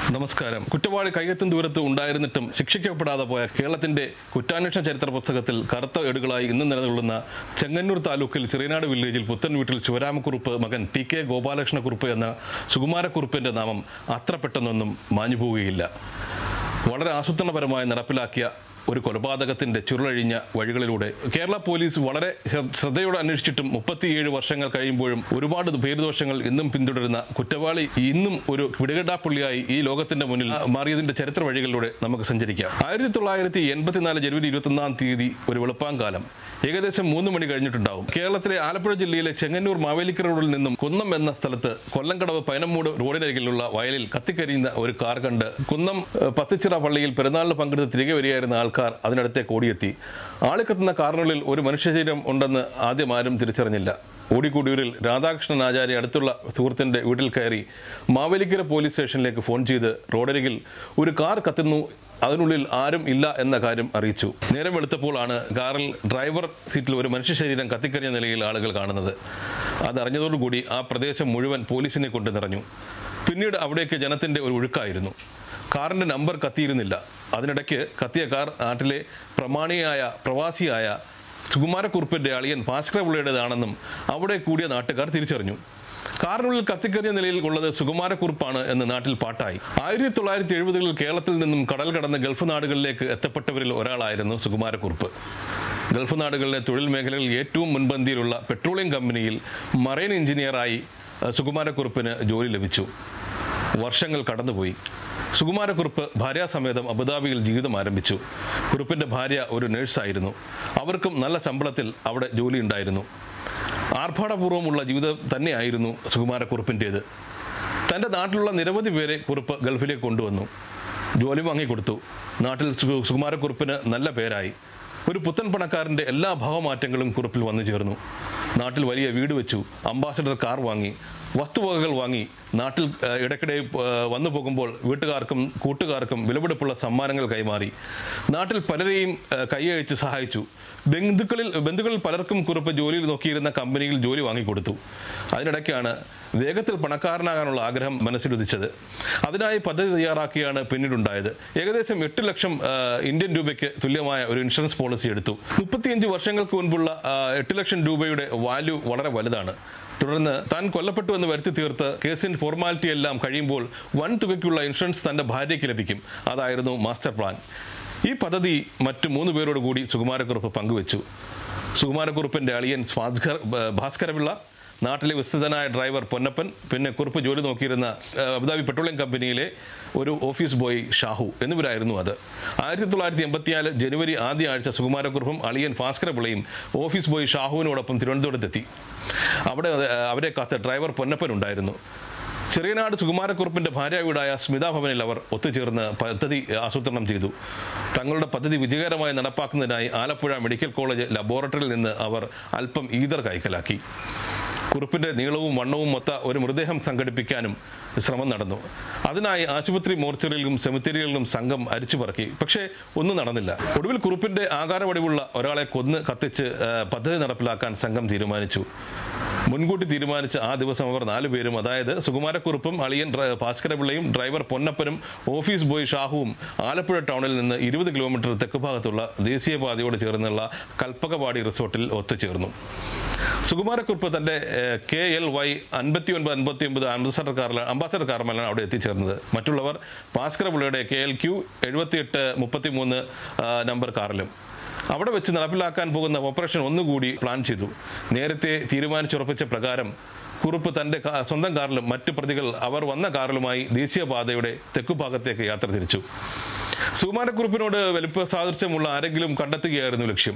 നമസ്കാരം കുറ്റവാളി കയ്യെത്തും ദൂരത്ത് ഉണ്ടായിരുന്നിട്ടും ശിക്ഷിക്കപ്പെടാതെ പോയ കേരളത്തിന്റെ കുറ്റാന്വേഷണ ചരിത്ര പുസ്തകത്തിൽ കറുത്ത ഏടുകളായി ഇന്നും നിലകൊള്ളുന്ന ചെങ്ങന്നൂർ താലൂക്കിൽ ചെറിയനാട് വില്ലേജിൽ പുത്തൻ വീട്ടിൽ ശിവരാമക്കുറുപ്പ് മകൻ ടി കെ ഗോപാലകൃഷ്ണക്കുറുപ്പ് എന്ന സുകുമാരക്കുറുപ്പിന്റെ നാമം അത്ര പെട്ടെന്നൊന്നും മാഞ്ഞുപോവുകയില്ല വളരെ ആസൂത്രണപരമായി നടപ്പിലാക്കിയ ഒരു കൊലപാതകത്തിന്റെ ചുരുളഴിഞ്ഞ വഴികളിലൂടെ കേരള പോലീസ് വളരെ ശ്ര- ശ്രദ്ധയോടെ അന്വേഷിച്ചിട്ടും മുപ്പത്തിയേഴ് വർഷങ്ങൾ കഴിയുമ്പോഴും ഒരുപാട് പേരുദോഷങ്ങൾ ഇന്നും പിന്തുടരുന്ന കുറ്റവാളി ഇന്നും ഒരു പിടികെട്ടാപ്പുള്ളിയായി ഈ ലോകത്തിന്റെ മുന്നിൽ മാറിയതിന്റെ ചരിത്ര വഴികളിലൂടെ നമുക്ക് സഞ്ചരിക്കാം ആയിരത്തി തൊള്ളായിരത്തി എൺപത്തിനാല് ജനുവരി ഇരുപത്തൊന്നാം തീയതി ഒരു വെളുപ്പാങ്കാലം ഏകദേശം മൂന്ന് മണി കഴിഞ്ഞിട്ടുണ്ടാവും കേരളത്തിലെ ആലപ്പുഴ ജില്ലയിലെ ചെങ്ങന്നൂർ മാവേലിക്കര റോഡിൽ നിന്നും കുന്നം എന്ന സ്ഥലത്ത് കൊല്ലംകടവ് പൈനമ്മൂട് റോഡിനരികിലുള്ള വയലിൽ കത്തിക്കരിയുന്ന ഒരു കാർ കണ്ട് കുന്നം ഏഹ്, പത്തിച്ചിറ പള്ളിയിൽ പെരുന്നാളിന് പങ്കെടുത്ത് തിരികെ വരികയായിരുന്ന ആൾക്കാർ അതിനടുത്തേക്ക് ഓടിയെത്തി ആളിക്കത്തുന്ന കാറിനുള്ളിൽ ഒരു മനുഷ്യശരീരം ഉണ്ടെന്ന് ആദ്യം ആരും തിരിച്ചറിഞ്ഞില്ല ഓടിക്കൂടിയൂരിൽ രാധാകൃഷ്ണൻ ആചാര്യ അടുത്തുള്ള സുഹൃത്തിന്റെ വീട്ടിൽ കയറി മാവേലിക്കര പോലീസ് സ്റ്റേഷനിലേക്ക് ഫോൺ ചെയ്ത് റോഡരികിൽ ഒരു കാർ കത്തുന്നു അതിനുള്ളിൽ ആരും ഇല്ല എന്ന കാര്യം അറിയിച്ചു നേരം വെളുത്തപ്പോഴാണ് കാറിൽ ഡ്രൈവർ സീറ്റിൽ ഒരു മനുഷ്യ ശരീരം കത്തിക്കരിഞ്ഞ നിലയിൽ ആളുകൾ കാണുന്നത് അതറിഞ്ഞതോടുകൂടി ആ പ്രദേശം മുഴുവൻ പോലീസിനെ കൊണ്ട് നിറഞ്ഞു പിന്നീട് അവിടേക്ക് ജനത്തിന്റെ ഒരു ഒഴുക്കായിരുന്നു കാറിന്റെ നമ്പർ കത്തിയിരുന്നില്ല അതിനിടയ്ക്ക് കത്തിയ കാർ നാട്ടിലെ പ്രമാണിയായ പ്രവാസിയായ സുകുമാരക്കുറുപ്പിന്റെ അളിയൻ ഭാസ്കര പിള്ളയുടേതാണെന്നും അവിടെ കൂടിയ നാട്ടുകാർ തിരിച്ചറിഞ്ഞു കാറിനുള്ളിൽ കത്തിക്കരിഞ്ഞ നിലയിൽ ഉള്ളത് സുകുമാരക്കുറുപ്പാണ് എന്ന് നാട്ടിൽ പാട്ടായി ആയിരത്തി തൊള്ളായിരത്തി എഴുപതുകളിൽ കേരളത്തിൽ നിന്നും കടൽ കടന്ന് ഗൾഫ് നാടുകളിലേക്ക് എത്തപ്പെട്ടവരിൽ ഒരാളായിരുന്നു സുകുമാരക്കുറുപ്പ് ഗൾഫ് നാടുകളിലെ തൊഴിൽ മേഖലകളിൽ ഏറ്റവും മുൻപന്തിയിലുള്ള പെട്രോളിയം കമ്പനിയിൽ മറൈൻ എഞ്ചിനീയറായി അഹ്, സുകുമാരക്കുറുപ്പിന് ജോലി ലഭിച്ചു വർഷങ്ങൾ കടന്നുപോയി സുകുമാരക്കുറുപ്പ് ഭാര്യാസമേതം അബുദാബിയിൽ ജീവിതം ആരംഭിച്ചു കുറുപ്പിന്റെ ഭാര്യ ഒരു നഴ്സായിരുന്നു അവർക്കും നല്ല ശമ്പളത്തിൽ അവിടെ ജോലി ഉണ്ടായിരുന്നു ആർഭാടപൂർവ്വമുള്ള ജീവിതം തന്നെയായിരുന്നു സുകുമാരക്കുറുപ്പിൻ്റേത് തൻ്റെ നാട്ടിലുള്ള നിരവധി പേരെ കുറുപ്പ് ഗൾഫിലേക്ക് കൊണ്ടുവന്നു ജോലി വാങ്ങിക്കൊടുത്തു നാട്ടിൽ സു- സുകുമാരക്കുറുപ്പിന് നല്ല പേരായി ഒരു പുത്തൻ പണക്കാരൻ്റെ എല്ലാ ഭാവമാറ്റങ്ങളും കുറിപ്പിൽ വന്നു ചേർന്നു നാട്ടിൽ വലിയ വീട് വെച്ചു അംബാസഡർ കാർ വാങ്ങി വസ്തുവകകൾ വാങ്ങി നാട്ടിൽ ആ, ഇടയ്ക്കിടെ ആ, വന്നു പോകുമ്പോൾ വീട്ടുകാർക്കും കൂട്ടുകാർക്കും വിലപിടിപ്പുള്ള സമ്മാനങ്ങൾ കൈമാറി നാട്ടിൽ പലരെയും ആ, കൈയയച്ച് സഹായിച്ചു ബന്ധുക്കളിൽ ബന്ധുക്കളിൽ പലർക്കും കുറിപ്പ് ജോലിയിൽ നോക്കിയിരുന്ന കമ്പനിയിൽ ജോലി വാങ്ങിക്കൊടുത്തു അതിനിടയ്ക്കാണ് വേഗത്തിൽ പണക്കാരനാകാനുള്ള ആഗ്രഹം മനസ്സിലുദിച്ചത് അതിനായി പദ്ധതി തയ്യാറാക്കിയാണ് പിന്നീടുണ്ടായത് ഏകദേശം എട്ട് ലക്ഷം ആ, ഇന്ത്യൻ രൂപയ്ക്ക് തുല്യമായ ഒരു ഇൻഷുറൻസ് പോളിസി എടുത്തു മുപ്പത്തിയഞ്ച് വർഷങ്ങൾക്ക് മുൻപുള്ള ആ, എട്ട് ലക്ഷം രൂപയുടെ വാല്യൂ വളരെ വലുതാണ് തുടർന്ന് താൻ കൊല്ലപ്പെട്ടു എന്ന് വരുത്തി തീർത്ത് കേസിന്റെ ഫോർമാലിറ്റി എല്ലാം കഴിയുമ്പോൾ വൻ തുകയ്ക്കുള്ള ഇൻഷുറൻസ് തന്റെ ഭാര്യയ്ക്ക് ലഭിക്കും അതായിരുന്നു മാസ്റ്റർ പ്ലാൻ ഈ പദ്ധതി മറ്റു മൂന്ന് പേരോട് കൂടി സുകുമാരക്കുറുപ്പ് പങ്കുവച്ചു സുകുമാരക്കുറുപ്പിന്റെ അളിയൻ ഭാസ്കർ ഭാസ്കരപിള്ള നാട്ടിലെ വിസ്തൃതനായ ഡ്രൈവർ പൊന്നപ്പൻ പിന്നെ കുറുപ്പ് ജോലി നോക്കിയിരുന്ന ആ, അബുദാബി പെട്രോളിയം കമ്പനിയിലെ ഒരു ഓഫീസ് ബോയ് ഷാഹു എന്നിവരായിരുന്നു അത് ആയിരത്തി തൊള്ളായിരത്തി എൺപത്തിനാല് ജനുവരി ആദ്യ ആഴ്ച സുകുമാരക്കുറുപ്പും അളിയൻ ഭാസ്കരപിള്ളയും ഓഫീസ് ബോയ് ഷാഹുവിനോടൊപ്പം തിരുവനന്തപുരത്തെത്തി അവിടെ ആ, അവരെ കാത്ത് ഡ്രൈവർ പൊന്നപ്പൻ ഉണ്ടായിരുന്നു ചെറിയനാട് സുകുമാരക്കുറുപ്പിന്റെ ഭാര്യ വീടായ സ്മിത ഭവനിൽ അവർ ഒത്തുചേർന്ന് പദ്ധതി ആസൂത്രണം ചെയ്തു തങ്ങളുടെ പദ്ധതി വിജയകരമായി നടപ്പാക്കുന്നതിനായി ആലപ്പുഴ മെഡിക്കൽ കോളേജ് ലബോറട്ടറിയിൽ നിന്ന് അവർ അല്പം ഈതർ കൈക്കലാക്കി കുറുപ്പിന്റെ നീളവും വണ്ണവും മൊത്ത ഒരു മൃതദേഹം സംഘടിപ്പിക്കാനും ശ്രമം നടന്നു അതിനായി ആശുപത്രി മോർച്ചറിയിലും സെമിത്തേരികളിലും സംഘം അരിച്ചുപറക്കി പക്ഷേ ഒന്നും നടന്നില്ല ഒടുവിൽ കുറുപ്പിന്റെ ആകാരവടിവുള്ള ഒരാളെ കൊന്ന് കത്തിച്ച് ആ, പദ്ധതി നടപ്പിലാക്കാൻ സംഘം തീരുമാനിച്ചു മുൻകൂട്ടി തീരുമാനിച്ച ആ ദിവസം അവർ നാലുപേരും അതായത് സുകുമാരക്കുറുപ്പും അളിയൻ ഡ്ര- ഭാസ്കരപിള്ളയും ഡ്രൈവർ പൊന്നപ്പനും ഓഫീസ് ബോയ് ഷാഹുവും ആലപ്പുഴ ടൗണിൽ നിന്ന് ഇരുപത് കിലോമീറ്റർ തെക്ക് ഭാഗത്തുള്ള ദേശീയപാതയോട് ചേർന്നുള്ള കൽപ്പകവാടി റിസോർട്ടിൽ ഒത്തുചേർന്നു സുകുമാരക്കുറുപ്പ് തന്റെ കെ എൽ വൈ അൻപത്തി ഒൻപത് അൻപത്തി ഒമ്പത് അംബാസഡർ കാറിലാണ് അംബാസഡർ കാറിലാണ് അവിടെ എത്തിച്ചേർന്നത് മറ്റുള്ളവർ ഭാസ്കരപിള്ളയുടെ കെ എൽ ക്യു എഴുപത്തിയെട്ട് മുപ്പത്തി മൂന്ന് നമ്പർ കാറിലും അവിടെ വെച്ച് നടപ്പിലാക്കാൻ പോകുന്ന ഓപ്പറേഷൻ ഒന്നുകൂടി പ്ലാൻ ചെയ്തു നേരത്തെ തീരുമാനിച്ചുറപ്പിച്ച പ്രകാരം കുറുപ്പ് തന്റെ കാ- സ്വന്തം കാറിലും മറ്റു പ്രതികൾ അവർ വന്ന കാറിലുമായി ദേശീയപാതയുടെ തെക്കുഭാഗത്തേക്ക് യാത്ര തിരിച്ചു സുകുമാരക്കുറുപ്പിനോട് വലിപ്പ സാദൃശ്യമുള്ള ആരെങ്കിലും കണ്ടെത്തുകയായിരുന്നു ലക്ഷ്യം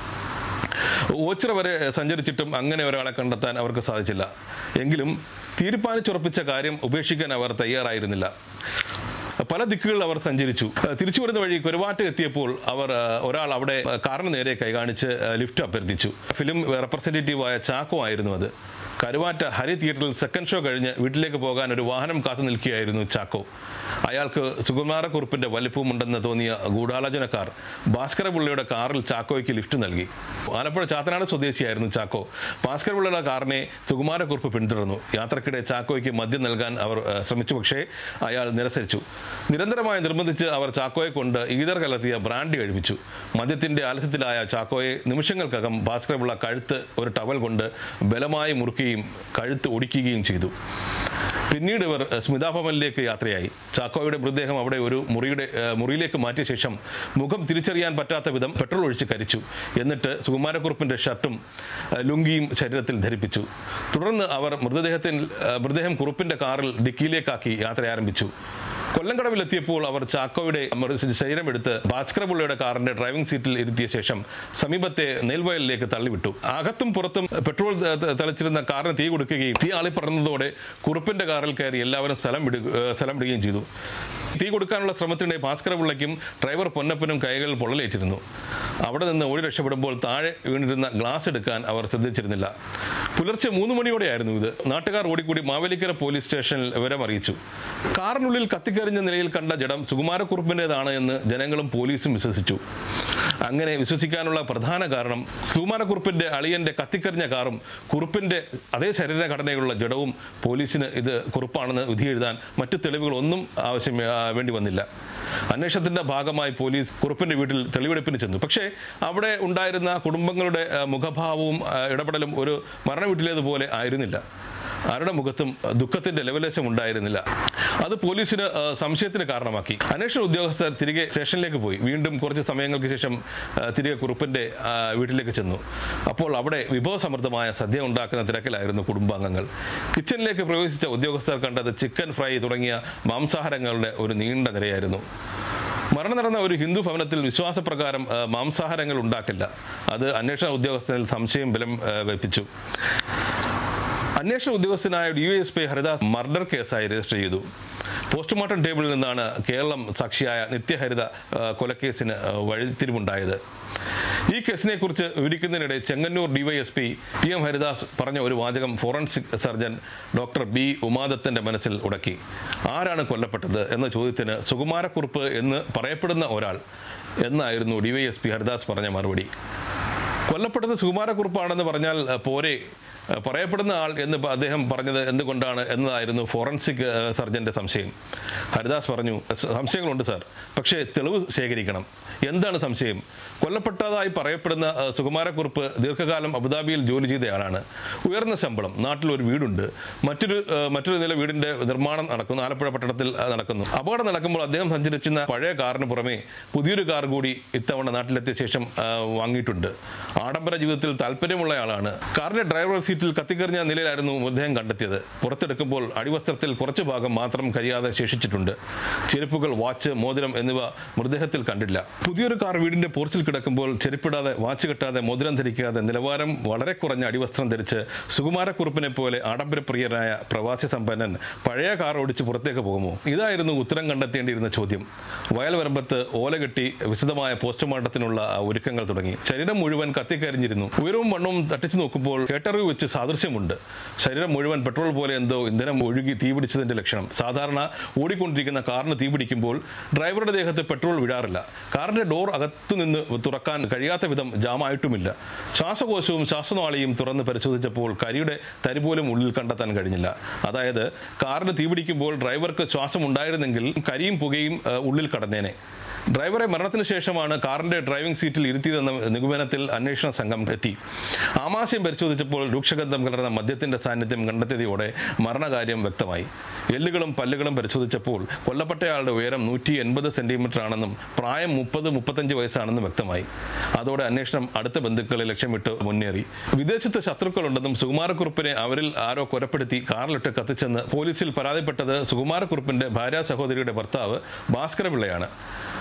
ഓച്ചിറ വരെ സഞ്ചരിച്ചിട്ടും അങ്ങനെ ഒരാളെ കണ്ടെത്താൻ അവർക്ക് സാധിച്ചില്ല എങ്കിലും തീരുമാനിച്ചുറപ്പിച്ച കാര്യം ഉപേക്ഷിക്കാൻ അവർ തയ്യാറായിരുന്നില്ല പല ദിക്കുകളിൽ അവർ സഞ്ചരിച്ചു തിരിച്ചു വരുന്ന വഴി കുരുവാറ്റ് എത്തിയപ്പോൾ അവർ ആ, ഒരാൾ അവിടെ ആ, കാറിന് നേരെ കൈകാണിച്ച് ആ, ലിഫ്റ്റ് അഭ്യർത്ഥിച്ചു ഫിലിം റെപ്രസെന്റേറ്റീവായ ചാക്കോ ആയിരുന്നു അത് കരുവാറ്റ ഹരി തിയേറ്ററിൽ സെക്കൻഡ് ഷോ കഴിഞ്ഞ് വീട്ടിലേക്ക് പോകാൻ ഒരു വാഹനം കാത്തു നിൽക്കുകയായിരുന്നു ചാക്കോ അയാൾക്ക് സുകുമാരക്കുറുപ്പിന്റെ വലിപ്പമുണ്ടെന്ന് തോന്നിയ ഗൂഢാലോചനക്കാർ ഭാസ്കരപിള്ളയുടെ കാറിൽ ചാക്കോയ്ക്ക് ലിഫ്റ്റ് നൽകി ആലപ്പുഴ ചാത്തനാട് സ്വദേശിയായിരുന്നു ചാക്കോ ഭാസ്കരപിള്ളയുടെ കാറിനെ സുകുമാരക്കുറുപ്പ് പിന്തുടർന്നു യാത്രക്കിടെ ചാക്കോയ്ക്ക് മദ്യം നൽകാൻ അവർ ഏഹ്, ശ്രമിച്ചു പക്ഷേ അയാൾ നിരസിച്ചു നിരന്തരമായി നിർബന്ധിച്ച് അവർ ചാക്കോയെ കൊണ്ട് ഈതർ കലർത്തിയ ബ്രാൻഡി കഴിപ്പിച്ചു മദ്യത്തിന്റെ ആലസ്യത്തിലായ ചാക്കോയെ നിമിഷങ്ങൾക്കകം ഭാസ്കരപിള്ള കഴുത്ത് ഒരു ടവൽ കൊണ്ട് ബലമായി മുറുക്കുകയും കഴുത്ത് ഒടിക്കുകയും ചെയ്തു പിന്നീട് ഇവർ സ്മിതാ ഭവനിലേക്ക് യാത്രയായി ചാക്കോയുടെ മൃതദേഹം അവിടെ ഒരു മുറിയുടെ ഏഹ്, മുറിയിലേക്ക് മാറ്റിയ ശേഷം മുഖം തിരിച്ചറിയാൻ പറ്റാത്ത വിധം പെട്രോൾ ഒഴിച്ച് കരിച്ചു എന്നിട്ട് സുകുമാരക്കുറുപ്പിന്റെ ഷർട്ടും ഏഹ്, ലുങ്കിയും ശരീരത്തിൽ ധരിപ്പിച്ചു തുടർന്ന് അവർ മൃതദേഹത്തിൽ ഏഹ്, മൃതദേഹം കുറുപ്പിന്റെ കാറിൽ ഡിക്കിയിലേക്കാക്കി യാത്ര ആരംഭിച്ചു കൊല്ലംകടവിലെത്തിയപ്പോൾ അവർ ചാക്കോയുടെ മൃത ശരീരം എടുത്ത് ഭാസ്കരപിള്ളയുടെ കാറിന്റെ ഡ്രൈവിംഗ് സീറ്റിൽ ഇരുത്തിയ ശേഷം സമീപത്തെ നെൽവയലിലേക്ക് തള്ളിവിട്ടു അകത്തും പുറത്തും പെട്രോൾ ത- ത- തളിച്ചിരുന്ന കാറിന് തീ കൊടുക്കുകയും തീ ആളിപ്പറന്നതോടെ കുറുപ്പിന്റെ കാറിൽ കയറി എല്ലാവരും സ്ഥലം വിടുക ഏഹ് സ്ഥലം വിടുകയും ചെയ്തു തീ കൊടുക്കാനുള്ള ശ്രമത്തിനിടെ ഭാസ്കരപിള്ളയ്ക്കും ഡ്രൈവർ പൊന്നപ്പനും കൈകളിൽ പൊള്ളലേറ്റിരുന്നു അവിടെ നിന്ന് ഓടി രക്ഷപ്പെടുമ്പോൾ താഴെ വീണിരുന്ന ഗ്ലാസ് എടുക്കാൻ അവർ ശ്രദ്ധിച്ചിരുന്നില്ല പുലർച്ചെ മൂന്ന് മണിയോടെയായിരുന്നു ഇത് നാട്ടുകാർ ഓടിക്കൂടി മാവേലിക്കര പോലീസ് സ്റ്റേഷനിൽ വിവരം അറിയിച്ചു കാറിനുള്ളിൽ കത്തിക്കരിഞ്ഞ നിലയിൽ കണ്ട ജഡം സുകുമാരക്കുറുപ്പിൻ്റെതാണ് എന്ന് ജനങ്ങളും പോലീസും വിശ്വസിച്ചു അങ്ങനെ വിശ്വസിക്കാനുള്ള പ്രധാന കാരണം സുകുമാരക്കുറുപ്പിന്റെ അളിയന്റെ കത്തിക്കരിഞ്ഞ കാറും കുറുപ്പിന്റെ അതേ ശരീരഘടനയുള്ള ജഡവും പോലീസിന് ഇത് കുറുപ്പാണെന്ന് വിധി എഴുതാൻ മറ്റു തെളിവുകളൊന്നും ആവശ്യം ആ, വേണ്ടി വന്നില്ല അന്വേഷണത്തിന്റെ ഭാഗമായി പോലീസ് കുറുപ്പിന്റെ വീട്ടിൽ തെളിവെടുപ്പിന് ചെന്നു പക്ഷേ അവിടെ ഉണ്ടായിരുന്ന കുടുംബങ്ങളുടെ ആ, മുഖഭാവവും ആ, ഇടപെടലും ഒരു മരണ വീട്ടിലേതുപോലെ ആയിരുന്നില്ല ആരുടെ മുഖത്തും ആ, ദുഃഖത്തിന്റെ ലെവലേശം ഉണ്ടായിരുന്നില്ല അത് പോലീസിന് ആ, സംശയത്തിന് കാരണമാക്കി അന്വേഷണ ഉദ്യോഗസ്ഥർ തിരികെ സ്റ്റേഷനിലേക്ക് പോയി വീണ്ടും കുറച്ച് സമയങ്ങൾക്ക് ശേഷം ആ, തിരികെ കുറുപ്പിന്റെ ആ, വീട്ടിലേക്ക് ചെന്നു അപ്പോൾ അവിടെ വിഭവസമൃദ്ധമായ സദ്യ ഉണ്ടാക്കുന്ന തിരക്കിലായിരുന്നു കുടുംബാംഗങ്ങൾ കിച്ചണിലേക്ക് പ്രവേശിച്ച ഉദ്യോഗസ്ഥർ കണ്ടത് ചിക്കൻ ഫ്രൈ തുടങ്ങിയ മാംസാഹാരങ്ങളുടെ ഒരു നീണ്ട നിരയായിരുന്നു മരണം നടന്ന ഒരു ഹിന്ദു ഭവനത്തിൽ വിശ്വാസപ്രകാരം ആ, മാംസാഹാരങ്ങൾ ഉണ്ടാക്കില്ല അത് അന്വേഷണ ഉദ്യോഗസ്ഥരിൽ സംശയം ബലം ആ, വെപ്പിച്ചു അന്വേഷണ ഉദ്യോഗസ്ഥനായ D S P Haridas murder കേസായി രജിസ്റ്റർ ചെയ്തു പോസ്റ്റ്മോർട്ടം ടേബിളിൽ നിന്നാണ് കേരളം സാക്ഷിയായ നിത്യഹരിത ആ, കൊലക്കേസിന് ആ, വഴിത്തിരിവുണ്ടായത് ഈ കേസിനെ കുറിച്ച് വിവരിക്കുന്നതിനിടെ Chengannur DYSP P M Haridas പറഞ്ഞ ഒരു വാചകം ഫോറൻസിക് സർജൻ ഡോക്ടർ ബി ഉമാദത്തന്റെ മനസ്സിൽ ഉടക്കി ആരാണ് കൊല്ലപ്പെട്ടത് എന്ന ചോദ്യത്തിന് സുകുമാരക്കുറുപ്പ് എന്ന് പറയപ്പെടുന്ന ഒരാൾ എന്നായിരുന്നു ഡിവൈഎസ്പി ഹരിദാസ് പറഞ്ഞ മറുപടി കൊല്ലപ്പെട്ടത് സുകുമാരക്കുറുപ്പാണെന്ന് പറഞ്ഞാൽ അഹ്, പോരെ അഹ്, പറയപ്പെടുന്ന ആൾ എന്ന് പ- അദ്ദേഹം പറഞ്ഞത് എന്തുകൊണ്ടാണ് എന്നതായിരുന്നു ഫോറൻസിക് അഹ്, സർജന്റെ സംശയം ഹരിദാസ് പറഞ്ഞു "സ- സംശയങ്ങളുണ്ട് സാർ പക്ഷേ തെളിവ് ശേഖരിക്കണം എന്താണ് സംശയം കൊല്ലപ്പെട്ടതായി പറയപ്പെടുന്ന അഹ്, സുകുമാരക്കുറുപ്പ് ദീർഘകാലം അബുദാബിയിൽ ജോലി ചെയ്തയാളാണ് ഉയർന്ന ശമ്പളം നാട്ടിൽ ഒരു വീടുണ്ട് മറ്റൊരു അഹ്, മറ്റൊരു നില വീടിന്റെ നിർമ്മാണം നടക്കുന്നു ആലപ്പുഴ പട്ടണത്തിൽ അഹ്, നടക്കുന്നു അപകടം നടക്കുമ്പോൾ അദ്ദേഹം സഞ്ചരിച്ചിരുന്ന പഴയ കാറിന് പുറമെ പുതിയൊരു കാർ കൂടി ഇത്തവണ നാട്ടിലെത്തിയ ശേഷം ആ, വാങ്ങിയിട്ടുണ്ട് ആഡംബര ജീവിതത്തിൽ താല്പര്യമുള്ള ആളാണ് കാറിന്റെ ഡ്രൈവർ സീറ്റിൽ കത്തിക്കെറിഞ്ഞ നിലയിലായിരുന്നു മൃതദേഹം കണ്ടെത്തിയത് പുറത്തെടുക്കുമ്പോൾ അടിവസ്ത്രത്തിൽ കുറച്ചു ഭാഗം മാത്രം കരിയാതെ ശേഷിച്ചിട്ടുണ്ട് ചെരുപ്പുകൾ വാച്ച് മോതിരം എന്നിവ മൃതദേഹത്തിൽ കണ്ടില്ല പുതിയൊരു കാർ വീടിന്റെ പോർച്ചിൽ കിടക്കുമ്പോൾ ചെരുപ്പിടാതെ വാച്ച് കെട്ടാതെ മോതിരം ധരിക്കാതെ നിലവാരം വളരെ കുറഞ്ഞ അടിവസ്ത്രം ധരിച്ച് സുകുമാരക്കുറുപ്പിനെ പോലെ ആഡംബരപ്രിയനായ പ്രവാസി സമ്പന്നൻ പഴയ കാർ ഓടിച്ച് പുറത്തേക്ക് പോകുമോ ഇതായിരുന്നു ഉത്തരം കണ്ടെത്തേണ്ടിയിരുന്ന ചോദ്യം വയൽവരമ്പത്ത് ഓല കെട്ടി വിശദമായ പോസ്റ്റ്മോർട്ടത്തിനുള്ള ആ ഒരുക്കങ്ങൾ തുടങ്ങി ശരീരം മുഴുവൻ കത്തിക്കരിഞ്ഞിരുന്നു ഉയരവും വണ്ണവും തട്ടിച്ചു നോക്കുമ്പോൾ കേട്ടറിവ് വെച്ച് സാദൃശ്യമുണ്ട് ശരീരം മുഴുവൻ പെട്രോൾ പോലെ എന്തോ ഇന്ധനം ഒഴുകി തീപിടിച്ചതിന്റെ ലക്ഷണം സാധാരണ ഓടിക്കൊണ്ടിരിക്കുന്ന കാറിന് തീപിടിക്കുമ്പോൾ ഡ്രൈവറുടെ ദേഹത്ത് പെട്രോൾ വിടാറില്ല കാറിന്റെ ഡോർ അകത്തു നിന്ന് തുറക്കാൻ കഴിയാത്ത വിധം ജാമായിട്ടുമില്ല ശ്വാസകോശവും ശ്വാസനാളിയും തുറന്ന് പരിശോധിച്ചപ്പോൾ കരിയുടെ തരി പോലും ഉള്ളിൽ കണ്ടെത്താൻ കഴിഞ്ഞില്ല അതായത് കാറിന് തീപിടിക്കുമ്പോൾ ഡ്രൈവർക്ക് ശ്വാസം ഉണ്ടായിരുന്നെങ്കിൽ കരിയും പുകയും ആ, ഉള്ളിൽ കടന്നേനെ ഡ്രൈവറെ മരണത്തിന് ശേഷമാണ് കാറിന്റെ ഡ്രൈവിംഗ് സീറ്റിൽ ഇരുത്തിയതെന്ന നിഗമനത്തിൽ അന്വേഷണ സംഘം എത്തി ആമാശയം പരിശോധിച്ചപ്പോൾ രൂക്ഷഗന്ധം കലർന്ന മദ്യത്തിന്റെ സാന്നിധ്യം കണ്ടെത്തിയതോടെ മരണകാര്യം വ്യക്തമായി എല്ലുകളും പല്ലുകളും പരിശോധിച്ചപ്പോൾ കൊല്ലപ്പെട്ടയാളുടെ ഉയരം നൂറ്റി എൺപത് സെന്റിമീറ്റർ ആണെന്നും പ്രായം മുപ്പത് മുപ്പത്തഞ്ച് വയസ്സാണെന്നും വ്യക്തമായി അതോടെ അന്വേഷണം അടുത്ത ബന്ധുക്കളെ ലക്ഷ്യമിട്ട് മുന്നേറി വിദേശത്ത് ശത്രുക്കളുണ്ടെന്നും സുകുമാരക്കുറുപ്പിനെ അവരിൽ ആരോ കൊലപ്പെടുത്തി കാറിലിട്ട് കത്തിച്ചെന്ന് പോലീസിൽ പരാതിപ്പെട്ടത് സുകുമാരക്കുറുപ്പിന്റെ ഭാര്യ സഹോദരിയുടെ ഭർത്താവ് ഭാസ്കരപിള്ളയാണ്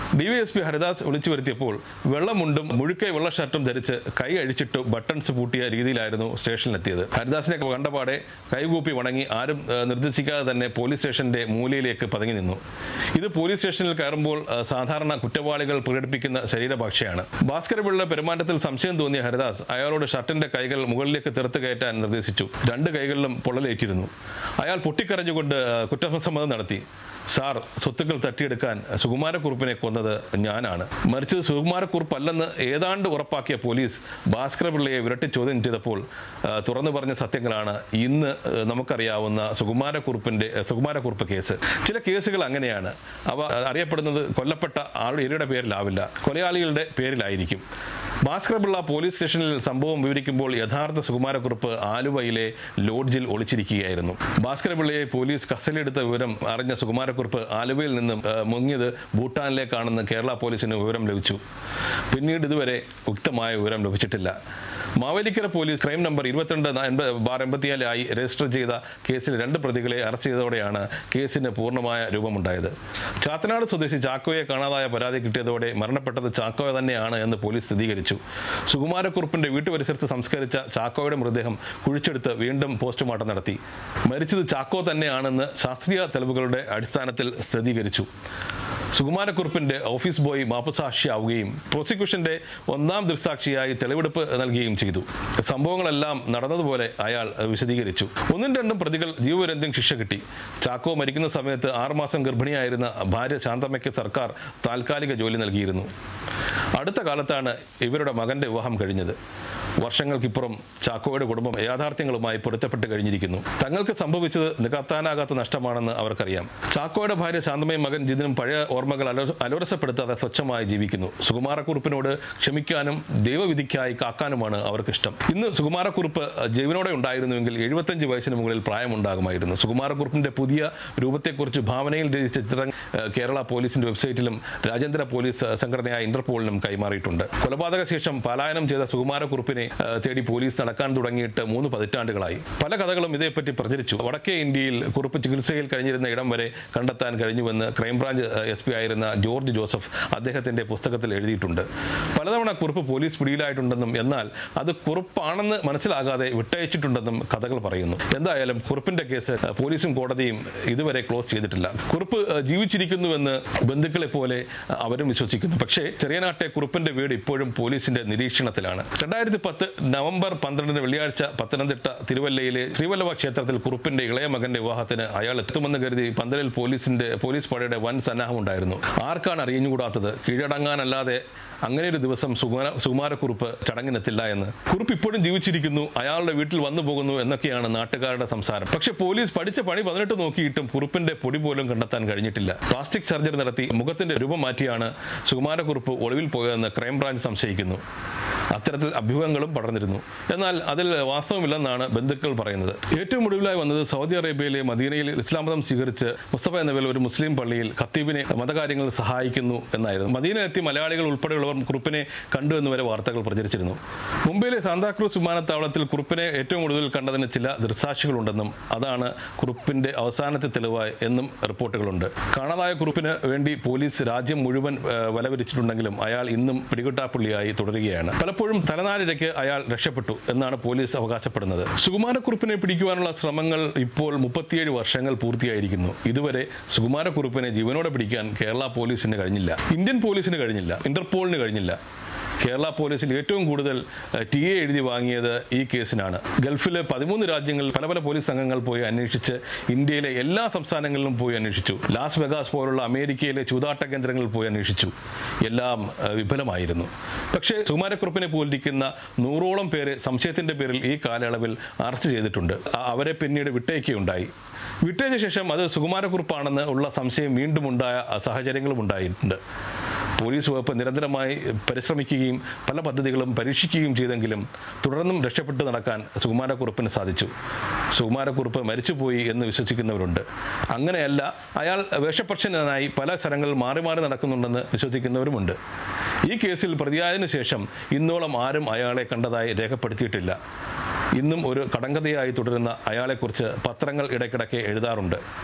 ഡിവൈഎസ്പി ഹരിദാസ് വിളിച്ചു വരുത്തിയപ്പോൾ വെള്ളമുണ്ടും മുഴുക്കൈ വെള്ള ഷർട്ടും ധരിച്ച് കൈ അഴിച്ചിട്ട് ബട്ടൺസ് പൂട്ടിയ രീതിയിലായിരുന്നു സ്റ്റേഷനിലെത്തിയത് ഹരിദാസിനെ കണ്ടപാടെ കൈകൂപ്പി വണങ്ങി ആരും ഏഹ്, നിർദ്ദേശിക്കാതെ തന്നെ പോലീസ് സ്റ്റേഷന്റെ മൂലയിലേക്ക് പതുങ്ങി നിന്നു ഇത് പോലീസ് സ്റ്റേഷനിൽ കയറുമ്പോൾ ഏഹ്, സാധാരണ കുറ്റവാളികൾ പ്രകടിപ്പിക്കുന്ന ശരീരഭാഷയാണ് ഭാസ്കരപിള്ള പെരുമാറ്റത്തിൽ സംശയം തോന്നിയ ഹരിദാസ് അയാളോട് ഷർട്ടിന്റെ കൈകൾ മുകളിലേക്ക് തെറുത്ത് കയറ്റാൻ നിർദ്ദേശിച്ചു രണ്ട് കൈകളിലും പൊള്ളലേറ്റിരുന്നു അയാൾ പൊട്ടിക്കരഞ്ഞുകൊണ്ട് ഏഹ്, കുറ്റസമ്മതം നടത്തി സാർ സ്വത്തുക്കൾ തട്ടിയെടുക്കാൻ സുകുമാരക്കുറുപ്പിനെ കൊന്നത് ഞാനാണ് മറിച്ചത് സുകുമാരക്കുറുപ്പല്ലെന്ന് ഏതാണ്ട് ഉറപ്പാക്കിയ പോലീസ് ഭാസ്കരപിള്ളയെ വിരട്ടി ചോദ്യം ചെയ്തപ്പോൾ ആ, തുറന്നു പറഞ്ഞ സത്യങ്ങളാണ് ഇന്ന് ആ, നമുക്കറിയാവുന്ന സുകുമാരക്കുറുപ്പിന്റെ ആ, സുകുമാരക്കുറുപ്പ് കേസ് ചില കേസുകൾ അങ്ങനെയാണ് അവ അറിയപ്പെടുന്നത് കൊല്ലപ്പെട്ട ആളുടെ ഇരയുടെ പേരിലാവില്ല കൊലയാളികളുടെ പേരിലായിരിക്കും ഭാസ്കരപിള്ള പോലീസ് സ്റ്റേഷനിൽ സംഭവം വിവരിക്കുമ്പോൾ യഥാർത്ഥ സുകുമാരക്കുറുപ്പ് ആലുവയിലെ ലോഡ്ജിൽ ഒളിച്ചിരിക്കുകയായിരുന്നു ഭാസ്കരപിള്ളയെ പോലീസ് കസ്റ്റഡിയെടുത്ത വിവരം അറിഞ്ഞ സുകുമാരക്കുറുപ്പ് ആലുവയിൽ നിന്നും ആ, മുങ്ങിയത് ഭൂട്ടാനിലേക്കാണെന്ന് കേരള പോലീസിന് വിവരം ലഭിച്ചു പിന്നീട് ഇതുവരെ വ്യക്തമായ വിവരം ലഭിച്ചിട്ടില്ല മാവേലിക്കര പോലീസ് ക്രൈം നമ്പർ ഇരുപത്തിരണ്ട് ബാർ എൺപത്തിനാലായി രജിസ്റ്റർ ചെയ്ത കേസിൽ രണ്ട് പ്രതികളെ അറസ്റ്റ് ചെയ്തതോടെയാണ് കേസിന് പൂർണ്ണമായ രൂപമുണ്ടായത് ചാത്തനാട് സ്വദേശി ചാക്കോയെ കാണാതായ പരാതി കിട്ടിയതോടെ മരണപ്പെട്ടത് ചാക്കോയ തന്നെയാണ് എന്ന് പോലീസ് സ്ഥിരീകരിച്ചു സുകുമാരക്കുറുപ്പിന്റെ വീട്ടുപരിസരത്ത് സംസ്കരിച്ച ചാക്കോയുടെ മൃതദേഹം കുഴിച്ചെടുത്ത് വീണ്ടും പോസ്റ്റ്മോർട്ടം നടത്തി മരിച്ചത് ചാക്കോ തന്നെയാണെന്ന് ശാസ്ത്രീയ തെളിവുകളുടെ അടിസ്ഥാനത്തിൽ സ്ഥിരീകരിച്ചു സുകുമാരക്കുറുപ്പിന്റെ ഓഫീസ് ബോയ് മാപ്പുസാക്ഷിയാവുകയും പ്രോസിക്യൂഷന്റെ ഒന്നാം ദൃക്സാക്ഷിയായി തെളിവെടുപ്പ് നൽകുകയും ചെയ്തു സംഭവങ്ങളെല്ലാം നടന്നതുപോലെ അയാൾ വിശദീകരിച്ചു ഒന്നും രണ്ടും പ്രതികൾ ജീവപര്യന്തം ശിക്ഷ കിട്ടി ചാക്കോ മരിക്കുന്ന സമയത്ത് ആറുമാസം ഗർഭിണിയായിരുന്ന ഭാര്യ ശാന്തമ്മയ്ക്ക് സർക്കാർ താൽക്കാലിക ജോലി നൽകിയിരുന്നു അടുത്ത കാലത്താണ് ഇവരുടെ മകന്റെ വിവാഹം കഴിഞ്ഞത് വർഷങ്ങൾക്കിപ്പുറം ചാക്കോയുടെ കുടുംബം യാഥാർത്ഥ്യങ്ങളുമായി പൊരുത്തപ്പെട്ട് കഴിഞ്ഞിരിക്കുന്നു തങ്ങൾക്ക് സംഭവിച്ചത് നികത്താനാകാത്ത നഷ്ടമാണെന്ന് അവർക്കറിയാം ചാക്കോയുടെ ഭാര്യ ശാന്തമയും മകൻ ജിതിനും പഴയ ഓർമ്മകൾ അലോ- അലോരസപ്പെടുത്താതെ സ്വച്ഛമായി ജീവിക്കുന്നു സുകുമാരക്കുറുപ്പിനോട് ക്ഷമിക്കാനും ദൈവവിധിക്കായി കാക്കാനുമാണ് അവർക്കിഷ്ടം ഇന്ന് സുകുമാരക്കുറുപ്പ് ജീവനോടെ ഉണ്ടായിരുന്നുവെങ്കിൽ എഴുപത്തഞ്ച് വയസ്സിന് മുകളിൽ പ്രായമുണ്ടാകുമായിരുന്നു സുകുമാരക്കുറുപ്പിന്റെ പുതിയ രൂപത്തെക്കുറിച്ച് ഭാവനയിൽ രചിച്ച ചിത്രം ഏഹ്, കേരള പോലീസിന്റെ വെബ്സൈറ്റിലും രാജ്യാന്തര പോലീസ് സംഘടനയായ ഇന്റർപോളിനും കൈമാറിയിട്ടുണ്ട് കൊലപാതക ശേഷം പലായനം ചെയ്ത സുകുമാരക്കുറുപ്പിനെ ഏഹ്, തേടി പോലീസ് നടക്കാൻ തുടങ്ങിയിട്ട് മൂന്ന് പതിറ്റാണ്ടുകളായി പല കഥകളും ഇതേപ്പറ്റി പ്രചരിച്ചു വടക്കേ ഇന്ത്യയിൽ കുറുപ്പ് ചികിത്സയിൽ കഴിഞ്ഞിരുന്ന ഇടം വരെ കണ്ടെത്താൻ കഴിഞ്ഞുവെന്ന് ക്രൈംബ്രാഞ്ച് എസ് പി ആയിരുന്ന ജോർജ് ജോസഫ് അദ്ദേഹത്തിന്റെ പുസ്തകത്തിൽ എഴുതിയിട്ടുണ്ട് പലതവണ കുറുപ്പ് പോലീസ് പിടിയിലായിട്ടുണ്ടെന്നും എന്നാൽ അത് കുറുപ്പാണെന്ന് മനസ്സിലാകാതെ വിട്ടയച്ചിട്ടുണ്ടെന്നും കഥകൾ പറയുന്നു എന്തായാലും കുറുപ്പിന്റെ കേസ് ഏഹ്, പോലീസും കോടതിയും ഇതുവരെ ക്ലോസ് ചെയ്തിട്ടില്ല കുറുപ്പ് ഏഹ്, ജീവിച്ചിരിക്കുന്നുവെന്ന് ബന്ധുക്കളെ പോലെ ഏഹ്, അവരും വിശ്വസിക്കുന്നു പക്ഷേ ചെറിയനാട്ടെ കുറുപ്പിന്റെ വീട് ഇപ്പോഴും പോലീസിന്റെ നിരീക്ഷണത്തിലാണ് രണ്ടായിരത്തി പത്ത് നവംബർ പന്ത്രണ്ടിന് വെള്ളിയാഴ്ച പത്തനംതിട്ട തിരുവല്ലയിലെ ശ്രീവല്ലഭ ക്ഷേത്രത്തിൽ കുറുപ്പിന്റെ ഇളയ മകന്റെ വിവാഹത്തിന് അയാൾ എത്തുമെന്ന് കരുതി പന്തലിൽ പോലീസിന്റെ പോലീസ് പടയുടെ വൻ സന്നാഹമുണ്ടായിരുന്നു ആർക്കാണ് അറിഞ്ഞുകൂടാത്തത് കീഴടങ്ങാനല്ലാതെ അങ്ങനെ ഒരു ദിവസം സുകുമാര സുകുമാരക്കുറുപ്പ് ചടങ്ങിനെത്തില്ല എന്ന് കുറുപ്പ് ഇപ്പോഴും ജീവിച്ചിരിക്കുന്നു അയാളുടെ വീട്ടിൽ വന്നു പോകുന്നു എന്നൊക്കെയാണ് നാട്ടുകാരുടെ സംസാരം പക്ഷെ പോലീസ് പഠിച്ച പണി പതിനെട്ട് നോക്കിയിട്ടും കുറുപ്പിന്റെ പൊടി പോലും കണ്ടെത്താൻ കഴിഞ്ഞിട്ടില്ല പ്ലാസ്റ്റിക് സർജറി നടത്തി മുഖത്തിന്റെ രൂപം മാറ്റിയാണ് സുകുമാരക്കുറുപ്പ് ഒളിവിൽ പോയതെന്ന് ക്രൈംബ്രാഞ്ച് സംശയിക്കുന്നു അത്തരത്തിൽ അഭ്യൂഹങ്ങളും പടർന്നിരുന്നു എന്നാൽ അതിൽ വാസ്തവമില്ലെന്നാണ് ബന്ധുക്കൾ പറയുന്നത് ഏറ്റവും ഒടുവിലായി വന്നത് സൗദി അറേബ്യയിലെ മദീനയിൽ ഇസ്ലാം മതം സ്വീകരിച്ച് മുസ്തഫ എന്ന പേരിൽ ഒരു മുസ്ലിം പള്ളിയിൽ ഖത്തീബിനെ മതകാര്യങ്ങളിൽ സഹായിക്കുന്നു എന്നായിരുന്നു മദീനയിലെത്തി മലയാളികൾ ഉൾപ്പെടെയുള്ളവർ കുറുപ്പിനെ കണ്ടു എന്ന് വരെ വാർത്തകൾ പ്രചരിച്ചിരുന്നു മുംബൈയിലെ സാന്താക്രൂസ് വിമാനത്താവളത്തിൽ കുറുപ്പിനെ ഏറ്റവും കൂടുതൽ കണ്ടതിന് ചില ദൃസാക്ഷികളുണ്ടെന്നും അതാണ് കുറുപ്പിന്റെ അവസാനത്തെ തെളിവായി എന്നും റിപ്പോർട്ടുകളുണ്ട് കാണാതായ കുറുപ്പിന് വേണ്ടി പോലീസ് രാജ്യം മുഴുവൻ ഏഹ്, വലവിരിച്ചിട്ടുണ്ടെങ്കിലും അയാൾ ഇന്നും പിടികിട്ടാപ്പുള്ളിയായി തുടരുകയാണ് പലപ്പോഴും തലനാരിഴയ്ക്ക് അയാൾ രക്ഷപ്പെട്ടു എന്നാണ് പോലീസ് അവകാശപ്പെടുന്നത് സുകുമാരക്കുറുപ്പിനെ പിടിക്കുവാനുള്ള ശ്രമങ്ങൾ ഇപ്പോൾ മുപ്പത്തിയേഴ് വർഷങ്ങൾ പൂർത്തിയായിരിക്കുന്നു ഇതുവരെ സുകുമാരക്കുറുപ്പിനെ ജീവനോടെ പിടിക്കാൻ കേരള പോലീസിന് കഴിഞ്ഞില്ല ഇന്ത്യൻ പോലീസിന് കഴിഞ്ഞില്ല ഇന്റർപോളിന് കഴിഞ്ഞില്ല കേരള പോലീസിൽ ഏറ്റവും കൂടുതൽ ടി എ എഴുതി വാങ്ങിയത് ഈ കേസിനാണ് ഗൾഫിലെ പതിമൂന്ന് രാജ്യങ്ങളിൽ പല പല പോലീസ് സംഘങ്ങൾ പോയി അന്വേഷിച്ച് ഇന്ത്യയിലെ എല്ലാ സംസ്ഥാനങ്ങളിലും പോയി അന്വേഷിച്ചു ലാസ് വെഗാസ് പോലുള്ള അമേരിക്കയിലെ ചൂതാട്ട കേന്ദ്രങ്ങളിൽ പോയി അന്വേഷിച്ചു എല്ലാം ഏഹ്, വിഫലമായിരുന്നു പക്ഷേ സുകുമാരക്കുറുപ്പിനെ പോലിരിക്കുന്ന നൂറോളം പേരെ സംശയത്തിന്റെ പേരിൽ ഈ കാലയളവിൽ അറസ്റ്റ് ചെയ്തിട്ടുണ്ട് അ- അവരെ പിന്നീട് വിട്ടയക്കുകയുണ്ടായി വിട്ടയച്ച ശേഷം അത് സുകുമാരക്കുറുപ്പാണെന്ന് ഉള്ള സംശയം വീണ്ടും ഉണ്ടായ സാഹചര്യങ്ങളും ഉണ്ടായിട്ടുണ്ട് പോലീസ് വകുപ്പ് നിരന്തരമായി പരിശ്രമിക്കുകയും പല പദ്ധതികളും പരീക്ഷിക്കുകയും ചെയ്തെങ്കിലും തുടർന്നും രക്ഷപ്പെട്ടു നടക്കാൻ സുകുമാരക്കുറുപ്പിന് സാധിച്ചു സുകുമാരക്കുറുപ്പ് മരിച്ചുപോയി എന്ന് വിശ്വസിക്കുന്നവരുണ്ട് അങ്ങനെയല്ല അയാൾ വേഷപ്രച്ഛന്നനായി പല സ്ഥലങ്ങളിൽ മാറി മാറി നടക്കുന്നുണ്ടെന്ന് വിശ്വസിക്കുന്നവരുമുണ്ട് ഈ കേസിൽ പ്രതിയായതിനു ശേഷം ഇന്നോളം ആരും അയാളെ കണ്ടതായി രേഖപ്പെടുത്തിയിട്ടില്ല ഇന്നും ഒരു കടങ്കഥയായി തുടരുന്ന അയാളെക്കുറിച്ച് പത്രങ്ങൾ ഇടയ്ക്കിടയ്ക്ക് എഴുതാറുണ്ട്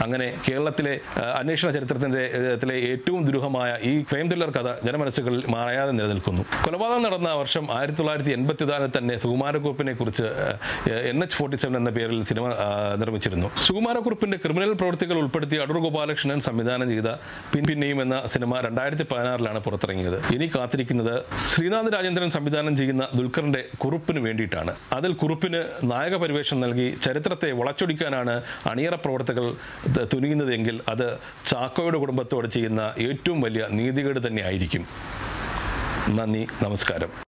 അങ്ങനെ കേരളത്തിലെ ആ, അന്വേഷണ ചരിത്രത്തിന്റെ ത്തിലെ ഏറ്റവും ദുരൂഹമായ ഈ ക്രൈം ത്രില്ലർ കഥ ജനമനസ്സുകളിൽ മാറാതെ നിലനിൽക്കുന്നു കൊലപാതകം നടന്ന വർഷം ആയിരത്തി തൊള്ളായിരത്തി എൺപത്തിനാലിൽ തന്നെ സുകുമാരക്കുറിപ്പിനെ കുറിച്ച് എൻ എച്ച് ഫോർട്ടി സെവൻ എന്ന പേരിൽ സിനിമ ആ, നിർമ്മിച്ചിരുന്നു സുകുമാരക്കുറിപ്പിന്റെ ക്രിമിനൽ പ്രവൃത്തികൾ ഉൾപ്പെടുത്തി അടൂർ ഗോപാലകൃഷ്ണൻ സംവിധാനം ചെയ്ത പിൻ പിന്നെയും എന്ന സിനിമ രണ്ടായിരത്തി പതിനാറിലാണ് പുറത്തിറങ്ങിയത് ഇനി കാത്തിരിക്കുന്നത് ശ്രീനാഥ് രാജേന്ദ്രൻ സംവിധാനം ചെയ്യുന്ന ദുൽഖറിന്റെ കുറുപ്പിന് വേണ്ടിയിട്ടാണ് അതിൽ കുറുപ്പിന് നായക പരിവേഷം നൽകി ചരിത്രത്തെ വളച്ചൊടിക്കാനാണ് അണിയറ പ്രവർത്തകർ ത- തുനിയുന്നതെങ്കിൽ അത് ചാക്കോയുടെ കുടുംബത്തോട് ചെയ്യുന്ന ഏറ്റവും വലിയ നീതികേട് തന്നെ ആയിരിക്കും നന്ദി നമസ്കാരം